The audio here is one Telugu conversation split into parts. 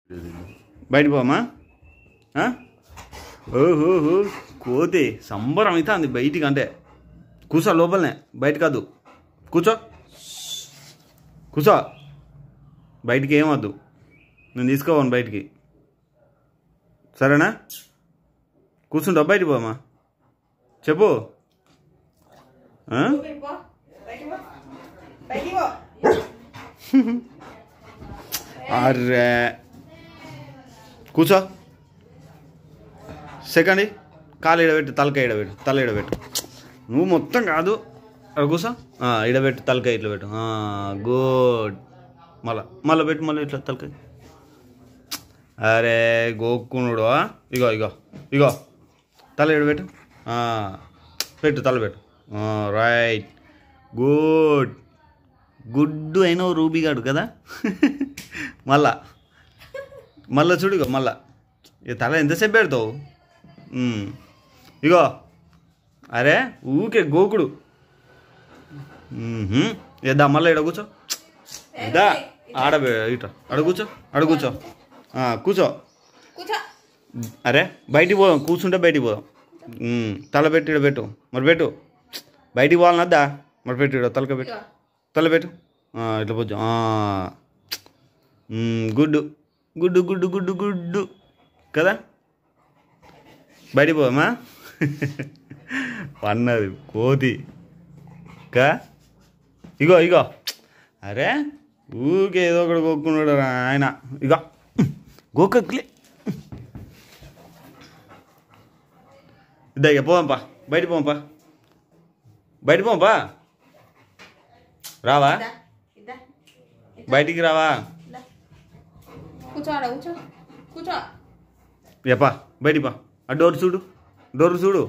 బయట పోమా ఓహో కోతి సంబరం అవుతుంది బయటికి అంటే కూర్చో లోపలనే బయట కాదు కూర్చో కూర్చో బయటికి ఏమవద్దు నేను తీసుకోవాను బయటికి సరేనా కూర్చుంటావు బయటికి పోమా చెప్పు ఆ? అర్రే కూర్చో సెకండ్ కాలు ఇడబెట్టు తలకాయ ఇడబెట్టు తల ఇడబెట్టు నువ్వు మొత్తం కాదు అక్కడ కూర్చో ఆ, ఇడబెట్టు తలకాయ ఇట్లా పెట్టు గుడ్ మళ్ళా మళ్ళీ పెట్టు మళ్ళీ ఇట్లా తలకాయ అరే గోక్కునుడు ఇగో ఇగో ఇగో తల ఇడబెట్టు ఆ, పెట్టు తల పెట్టు రైట్ గుడ్ గుడ్డు అయిన రూబీగాడు కదా మళ్ళా మళ్ళా చూడు ఇగో మళ్ళా ఇక తల ఎంతసేపు పెడతావు ఉమ్. ఇగో అరే ఊకే గోకుడు మ్మ్హ్మ్. ఏ దా మళ్ళీ ఇక్కడ కూర్చో దా ఆడ పె- ఇట ఆడ కూర్చో ఆడ కూర్చో ఆ, కూర్చో కూర్చో అరే బయటికి పోదాం కూర్చుంటే బయటికి పోదాం ఉమ్, తల పెట్టి ఈడ పెట్టు మరి పెట్టు బయటికి పోవాలనద్దా మరి పెట్టు ఈడ తలక పెట్టు ఇగో. తల పెట్టు ఆ, ఇట్లా పోచ్చు గుడ్డు గుడ్డు గుడ్డు గుడ్డు గుడ్డు కదా బయటికి పోదామా పన్నది కోతి కా ఇగో ఇగో అరే ఊకే ఏదో ఒకటి కొక్కున్నాడు రా ఆయన ఇగో గోకక్లే ఇద్దా ఇక పోదాంపా బయట పోంపా బయట పోంపా రావా ఇద్దా, ఇద్దా, బయటికి రావా ఇద్దా. కూర్చో ఆడ కూర్చో కూర్చో ఎప్పా బయటికి పా ఆ డోర్ చూడు డోర్ చూడు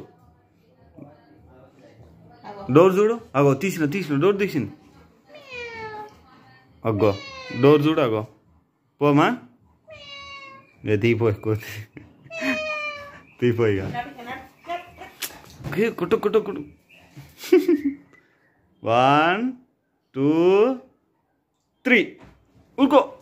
అగో డోర్ చూడు అగో తీసిన తీసిన డోర్ తీసింది అగ్గో డోర్ చూడు అగో పోమా ఇక తీపోయి కోతి తీపోయి ఇక నడు, నడు, నడు. ఏ, కుట్టు కుట్టు కుట్టు వన్ టూ త్రీ ఊరుకో